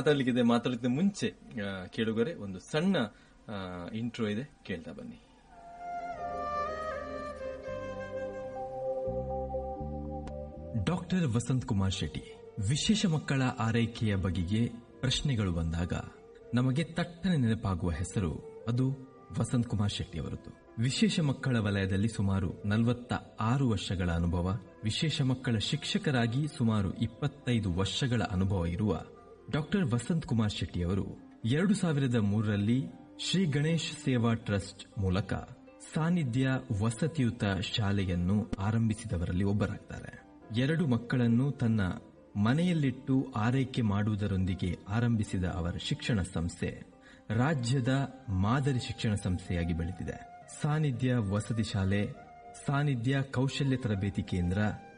ಮಾತಾಡ್ಲಿಕ್ಕಿದೆ ಮಾತಾಡಲಿಕ್ಕೆ ಮುಂಚೆ ಆ, ಕೇಳುಗರೆ ಒಂದು ಸಣ್ಣ ಇಂಟ್ರೋ ಇದೆ ಕೇಳ್ತಾ ಬನ್ನಿ ಡಾಕ್ಟರ್ ವಸಂತ್ ಕುಮಾರ್ ಶೆಟ್ಟಿ ವಿಶೇಷ ಮಕ್ಕಳ ಆರೈಕೆಯ ಬಗೆಗೆ ಪ್ರಶ್ನೆಗಳು ಬಂದಾಗ ನಮಗೆ ತಟ್ಟನೆ ನೆನಪಾಗುವ ಹೆಸರು ಅದು ವಸಂತ್ ಕುಮಾರ್ ಶೆಟ್ಟಿ ಅವರದ್ದು ವಿಶೇಷ ಮಕ್ಕಳ ವಲಯದಲ್ಲಿ ಸುಮಾರು ನಲವತ್ತ ಆರು ವರ್ಷಗಳ ಅನುಭವ ವಿಶೇಷ ಮಕ್ಕಳ ಶಿಕ್ಷಕರಾಗಿ ಸುಮಾರು ಇಪ್ಪತ್ತೈದು ವರ್ಷಗಳ ಅನುಭವ ಇರುವ ಡಾಕ್ಟರ್ ವಸಂತ್ ಕುಮಾರ್ ಶೆಟ್ಟಿ ಅವರು ಎರಡು ಸಾವಿರದ ಮೂರರಲ್ಲಿ ಶ್ರೀ ಗಣೇಶ್ ಸೇವಾ ಟ್ರಸ್ಟ್ ಮೂಲಕ ಸಾನ್ನಿಧ್ಯ ವಸತಿಯುತ ಶಾಲೆಯನ್ನು ಆರಂಭಿಸಿದವರಲ್ಲಿ ಒಬ್ಬರಾಗ್ತಾರೆ ಎರಡು ಮಕ್ಕಳನ್ನು ತನ್ನ ಮನೆಯಲ್ಲಿಟ್ಟು ಆರೈಕೆ ಮಾಡುವುದರೊಂದಿಗೆ ಆರಂಭಿಸಿದ ಅವರ ಶಿಕ್ಷಣ ಸಂಸ್ಥೆ ರಾಜ್ಯದ ಮಾದರಿ ಶಿಕ್ಷಣ ಸಂಸ್ಥೆಯಾಗಿ ಬೆಳೆದಿದೆ ಸಾನ್ನಿಧ್ಯ ವಸತಿ ಶಾಲೆ ಸಾನ್ನಿಧ್ಯ ಕೌಶಲ್ಯ ತರಬೇತಿ ಕೇಂದ್ರ